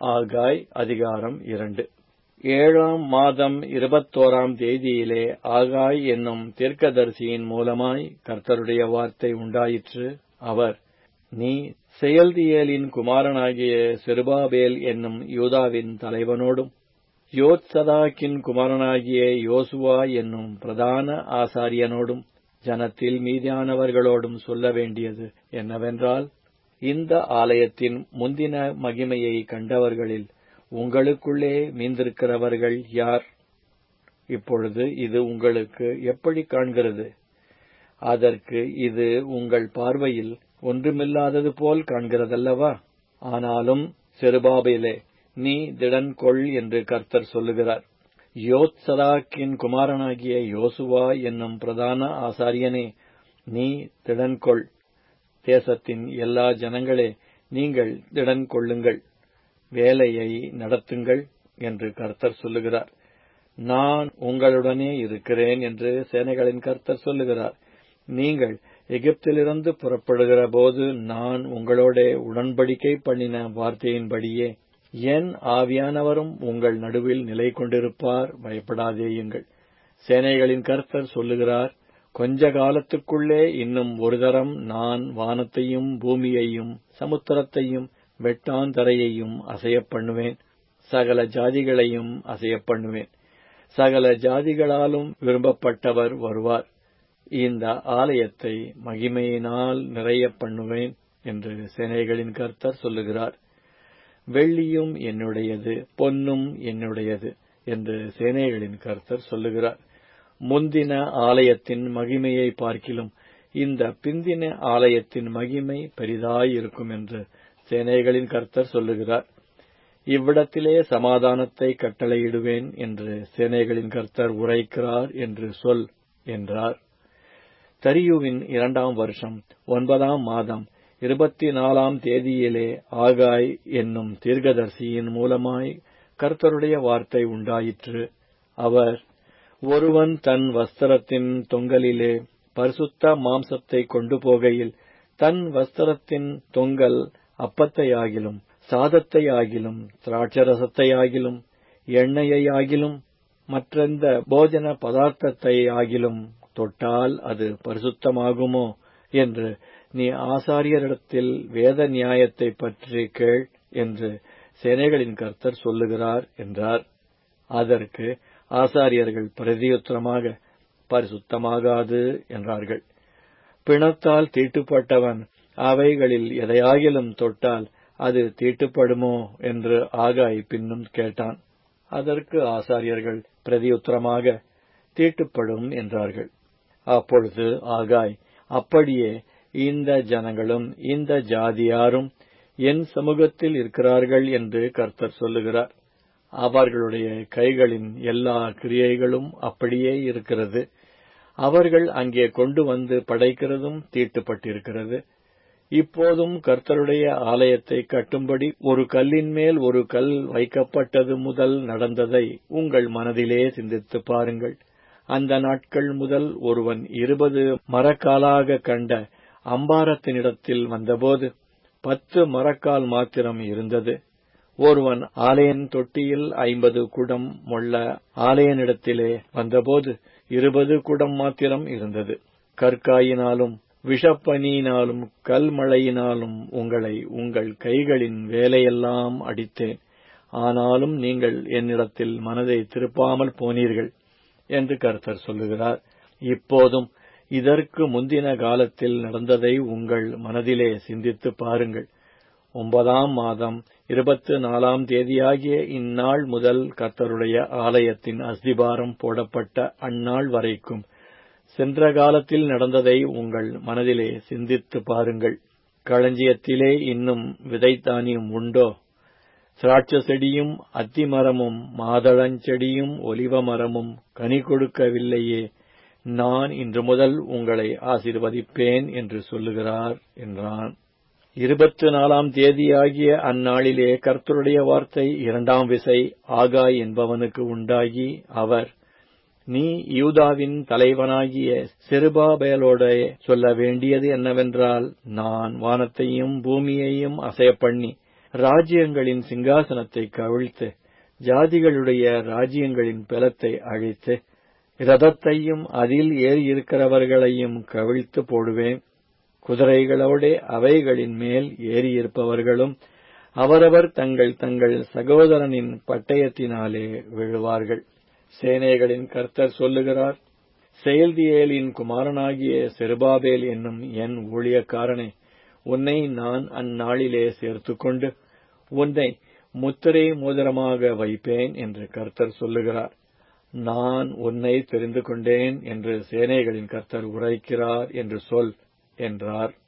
ஆகாய் அதிகாரம் இரண்டு ஏழாம் மாதம் இருபத்தோராம் தேதியிலே ஆகாய் என்னும் தீர்க்கதரிசியின் மூலமாய் கர்த்தருடைய வார்த்தை உண்டாயிற்று அவர் நீ செயல்தியேலின் குமாரனாகிய செருபாபேல் என்னும் யூதாவின் தலைவனோடும் யோத்சதாக்கின் குமாரனாகிய யோசுவா என்னும் பிரதான ஆசாரியனோடும் ஜனத்தில் மீதியானவர்களோடும் சொல்ல வேண்டியது என்னவென்றால் இந்த ஆலயத்தின் முந்தின மகிமையை கண்டவர்களில் உங்களுக்குள்ளே மீந்திருக்கிறவர்கள் யார் இப்பொழுது இது உங்களுக்கு எப்படி காண்கிறது அதற்கு இது உங்கள் பார்வையில் ஒன்றுமில்லாதது போல் காண்கிறதல்லவா ஆனாலும் செருபாபேலே நீ திடன் கொள் என்று கர்த்தர் சொல்லுகிறார் யோத்சதாக்கின் குமாரனாகிய யோசுவா என்னும் பிரதான ஆசாரியனே நீ திடன் கொள் தேசத்தின் எல்லா ஜனங்களே நீங்கள் திடன் கொள்ளுங்கள் வேலையை நடத்துங்கள் என்று கர்த்தர் சொல்லுகிறார் நான் உங்களுடனே இருக்கிறேன் என்று சேனைகளின் கர்த்தர் சொல்லுகிறார் நீங்கள் எகிப்திலிருந்து புறப்படுகிற போது நான் உங்களோட உடன்படிக்கை பண்ணின வார்த்தையின்படியே என் ஆவியானவரும் உங்கள் நடுவில் நிலை கொண்டிருப்பார் பயப்படாதேயுங்கள் சேனைகளின் கர்த்தர் சொல்லுகிறார் கொஞ்ச காலத்துக்குள்ளே இன்னும் ஒரு தரம் நான் வானத்தையும் பூமியையும் சமுத்திரத்தையும் வெட்டாந்தரையையும் அசையப் பண்ணுவேன் சகல ஜாதிகளையும் அசையப் பண்ணுவேன் சகல ஜாதிகளாலும் விரும்பப்பட்டவர் வருவார் இந்த ஆலயத்தை மகிமையினால் நிறைய பண்ணுவேன் என்று சேனைகளின் கர்த்தர் சொல்லுகிறார் வெள்ளியும் என்னுடையது பொன்னும் என்னுடையது என்று சேனைகளின் கர்த்தர் சொல்லுகிறார் முந்தின ஆலயத்தின் மகிமையை பார்க்கிலும் இந்த பிந்தின ஆலயத்தின் மகிமை பெரிதாயிருக்கும் என்று சேனைகளின் கர்த்தர் சொல்லுகிறார் இவ்விடத்திலே சமாதானத்தை கட்டளையிடுவேன் என்று சேனைகளின் கர்த்தர் உரைக்கிறார் என்று சொல் என்றார் தரியுவின் இரண்டாம் வருஷம் ஒன்பதாம் மாதம் இருபத்தி நாலாம் தேதியிலே ஆகாய் என்னும் தீர்க்கதர்சியின் மூலமாய் கர்த்தருடைய வார்த்தை உண்டாயிற்று அவர் ஒருவன் தன் வஸ்திரத்தின் தொங்கலிலே பரிசுத்த மாம்சத்தை கொண்டு போகையில் தன் வஸ்திரத்தின் தொங்கல் அப்பத்தையாகிலும் சாதத்தையாகிலும் திராட்சரசத்தையாகிலும் எண்ணெயையாகிலும் மற்றெந்த போஜன பதார்த்தத்தை ஆகிலும் தொட்டால் அது பரிசுத்தமாகுமோ என்று நீ ஆசாரியரிடத்தில் வேத நியாயத்தை பற்றி கேள் என்று சேனைகளின் கர்த்தர் சொல்லுகிறார் என்றார் அதற்கு ஆசாரியர்கள் பிரதியுத்தரமாக பரிசுத்தமாகாது என்றார்கள் பிணத்தால் தீட்டுப்பட்டவன் அவைகளில் எதையாகிலும் தொட்டால் அது தீட்டுப்படுமோ என்று ஆகாய் பின்னும் கேட்டான் அதற்கு ஆசாரியர்கள் பிரதியுத்தரமாக தீட்டுப்படும் என்றார்கள் அப்பொழுது ஆகாய் அப்படியே இந்த ஜனங்களும் இந்த ஜாதியாரும் என் சமூகத்தில் இருக்கிறார்கள் என்று கர்த்தர் சொல்லுகிறார் அவர்களுடைய கைகளின் எல்லா கிரியைகளும் அப்படியே இருக்கிறது அவர்கள் அங்கே கொண்டு வந்து படைக்கிறதும் தீட்டுப்பட்டிருக்கிறது இப்போதும் கர்த்தருடைய ஆலயத்தை கட்டும்படி ஒரு கல்லின் மேல் ஒரு கல் வைக்கப்பட்டது முதல் நடந்ததை உங்கள் மனதிலே சிந்தித்து பாருங்கள் அந்த நாட்கள் முதல் ஒருவன் இருபது மரக்காலாக கண்ட அம்பாரத்தினிடத்தில் வந்தபோது பத்து மரக்கால் மாத்திரம் இருந்தது ஒருவன் ஆலயன் தொட்டியில் ஐம்பது குடம் மொள்ள ஆலயனிடத்திலே வந்தபோது இருபது குடம் மாத்திரம் இருந்தது கற்காயினாலும் விஷப்பனியினாலும் கல்மழையினாலும் உங்களை உங்கள் கைகளின் வேலையெல்லாம் அடித்தேன் ஆனாலும் நீங்கள் என்னிடத்தில் மனதை திருப்பாமல் போனீர்கள் என்று கர்த்தர் சொல்லுகிறார் இப்போதும் இதற்கு முந்தின காலத்தில் நடந்ததை உங்கள் மனதிலே சிந்தித்து பாருங்கள் ஒன்பதாம் மாதம் இருபத்து நாலாம் தேதியாகிய இந்நாள் முதல் கர்த்தருடைய ஆலயத்தின் அஸ்திபாரம் போடப்பட்ட அந்நாள் வரைக்கும் சென்ற காலத்தில் நடந்ததை உங்கள் மனதிலே சிந்தித்து பாருங்கள் களஞ்சியத்திலே இன்னும் விதைத்தானியம் உண்டோ திராட்ச செடியும் அத்திமரமும் மாதளஞ்செடியும் ஒலிவ மரமும் கனி கொடுக்கவில்லையே நான் இன்று முதல் உங்களை ஆசீர்வதிப்பேன் என்று சொல்லுகிறார் என்றான் இருபத்து நாலாம் தேதியாகிய அந்நாளிலே கர்த்தருடைய வார்த்தை இரண்டாம் விசை ஆகாய் என்பவனுக்கு உண்டாகி அவர் நீ யூதாவின் தலைவனாகிய செருபாபேலோட சொல்ல வேண்டியது என்னவென்றால் நான் வானத்தையும் பூமியையும் அசைய பண்ணி ராஜ்யங்களின் சிங்காசனத்தை கவிழ்த்து ஜாதிகளுடைய ராஜ்யங்களின் பலத்தை அழித்து ரதத்தையும் அதில் ஏறியிருக்கிறவர்களையும் கவிழ்த்து போடுவேன் குதிரைகளோடே அவைகளின் மேல் ஏறியிருப்பவர்களும் அவரவர் தங்கள் தங்கள் சகோதரனின் பட்டயத்தினாலே விழுவார்கள் சேனைகளின் கர்த்தர் சொல்லுகிறார் செயல்தியேலின் குமாரனாகிய செருபாபேல் என்னும் என் ஊழியக்காரனே உன்னை நான் அந்நாளிலே சேர்த்துக்கொண்டு உன்னை முத்திரை மோதிரமாக வைப்பேன் என்று கர்த்தர் சொல்லுகிறார் நான் உன்னை தெரிந்து கொண்டேன் என்று சேனைகளின் கர்த்தர் உரைக்கிறார் என்று சொல் என்றார்